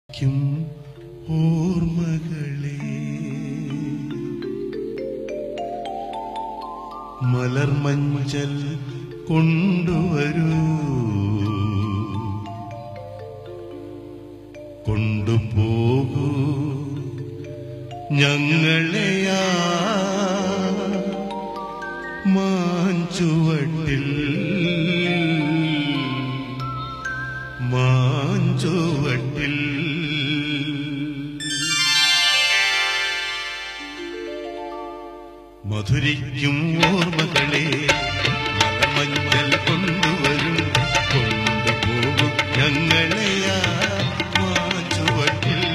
ക്കും ഓർമ്മകളെ മലർമഞ്ചൽ കൊണ്ടുവരൂ കൊണ്ടുപോകൂ ഞങ്ങളെയാ മാഞ്ചുവട്ടിൽ മാഞ്ചുവട്ടിൽ മധുരിക്കും ഓർമ്മകളെ മലമഞ്ഞൽ കൊണ്ടുവരും കൊണ്ടുപോകും ഞങ്ങളെയാ മാഞ്ചുവട്ടിൽ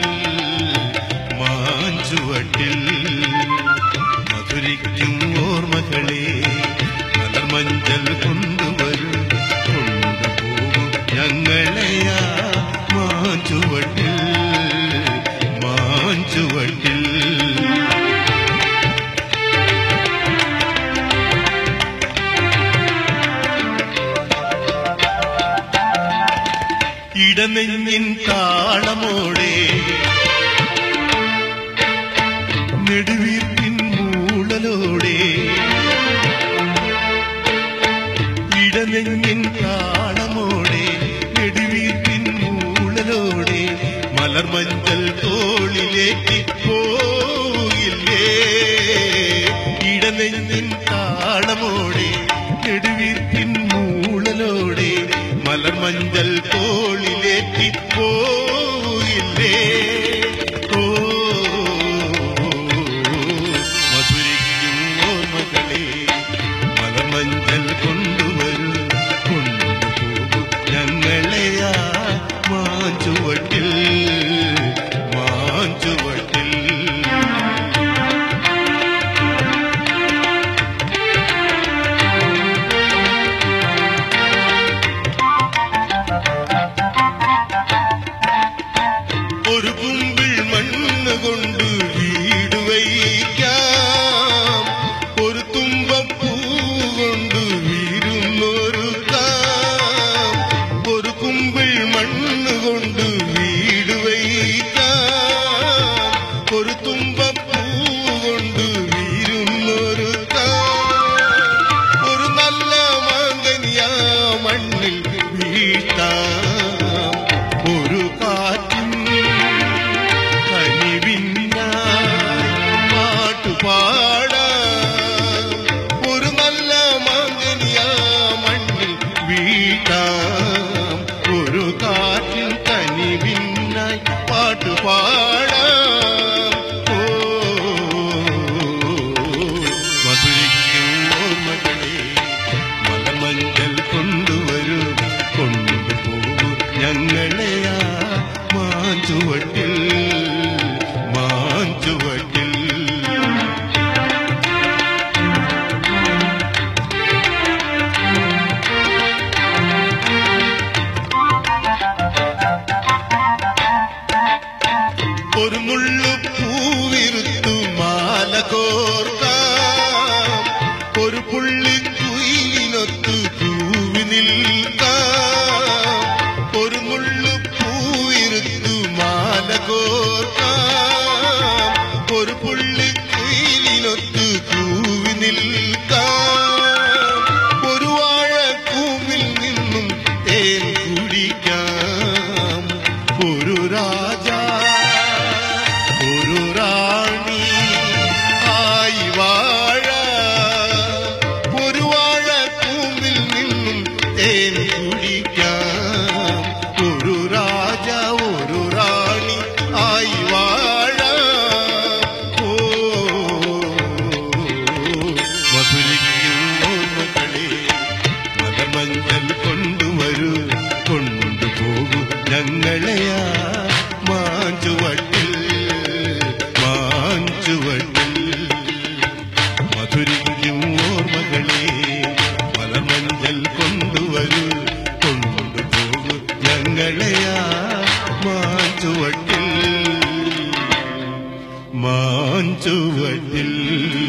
മാഞ്ചുവട്ടിൽ മധുരിക്കും ഓർമ്മകളെ മലർമഞ്ചൽ കൊണ്ടുവരും കൊണ്ടുപോകും ഞങ്ങളെയാ മാഞ്ചുവട്ടിൽ മാഞ്ചുവട്ടിൽ ഇടനെഞ്ഞിൻ താളമോടെ നെടുവീർപ്പിൻ മൂളലോടെ ഇടനെഞ്ഞിൻ താളമോടെ നെടുവീർപ്പിൻ മൂളലോടെ മലർമഞ്ചൽ തോളിലേക്ക് പോയില്ലേ ഇടനെഞ്ഞിൻ താളമോടെ നെടുവീർപ്പിൻ മൂളലോടെ മലർമഞ്ചൽ തോളിലേക്ക് പോയില്ലേ ഓ മധുരിക്കും ഓർമ്മകളെ മലമഞ്ചൽ കൊണ്ടുവരൂ കൊണ്ടുപോകും ഞങ്ങളെയാ മാഞ്ചുവട്ടിൽ മാഞ്ചുവട്ടിൽ ഒരു കുമ്പിൾ മണ്ണ് കൊണ്ട് വീട് വയ്ക്കാം ഒരു തുമ്പപ്പൂ കൊണ്ട് വീരുന്നൊരു ഒരു കുമ്പിൾ മണ്ണ് കൊണ്ട് വീട് വയ്ക്കാം ഒരു തുമ്പപ്പൂ കൊണ്ട് വീരുന്നൊരു ഒരു നല്ല മാങ്കനിയാ മണ്ണിൽ വീഴ്ത്താം ഒരു കാറ്റും കനിവിന്നായി പാട്ടുപാടാം ഒരു നല്ല മാങ്കനിയാ മണ്ണിൽ വീട്ടാം ഒരു കാറ്റിൽ കനിവിന്നായി പാട്ടുപാടാം ഓ മധുരിക്കും ഓർമ്മകളെ മലമഞ്ചൽ കൊണ്ടുവരൂ കൊണ്ടുപോകൂ ഞങ്ങളെയാ മാഞ്ചുവട്ടിൽ മാഞ്ചുവട്ടിൽ ഒരു നുള്ളു പൂവിരുത്തു മാല കോർക്കാം ഒരു പുള്ളി കുയിലിനൊത്തു പൂവി നിൽക്കാം ഒരു നുള്ളു പൂവിരുത്തു മാല കോർക്കാം ഒരു പുള്ളി കുയിലിനൊത്തു പൂവി നിൽക്കാം ഒരു വാഴ കൂമ്പിൽ നിന്നും തേൻ കുടിക്കാം ഒരു രാജാ ഒരു റാണി ആയി വാഴ ഒരു വാഴ കൂമ്പിൽ നിന്നും തേൻ കുടിക്കാം ഒരു രാജ ഒരു റാണി ആയി വാഴ ഓ മധുരിക്കും ഓർമ്മകളെ മലമഞ്ചൽ കൊണ്ടുവരൂ കൊണ്ടുപോകൂ ഞങ്ങളെയാ മാഞ്ചുവട്ടിൽ മാഞ്ചുവട്ടിൽ മധുരിക്കും ഓർമ്മകളെ മലമഞ്ചൽ കൊണ്ടുവരൂ കൊണ്ടുപോകൂ ഞങ്ങളെയാ മാഞ്ചുവട്ടിൽ മാഞ്ചുവട്ടിൽ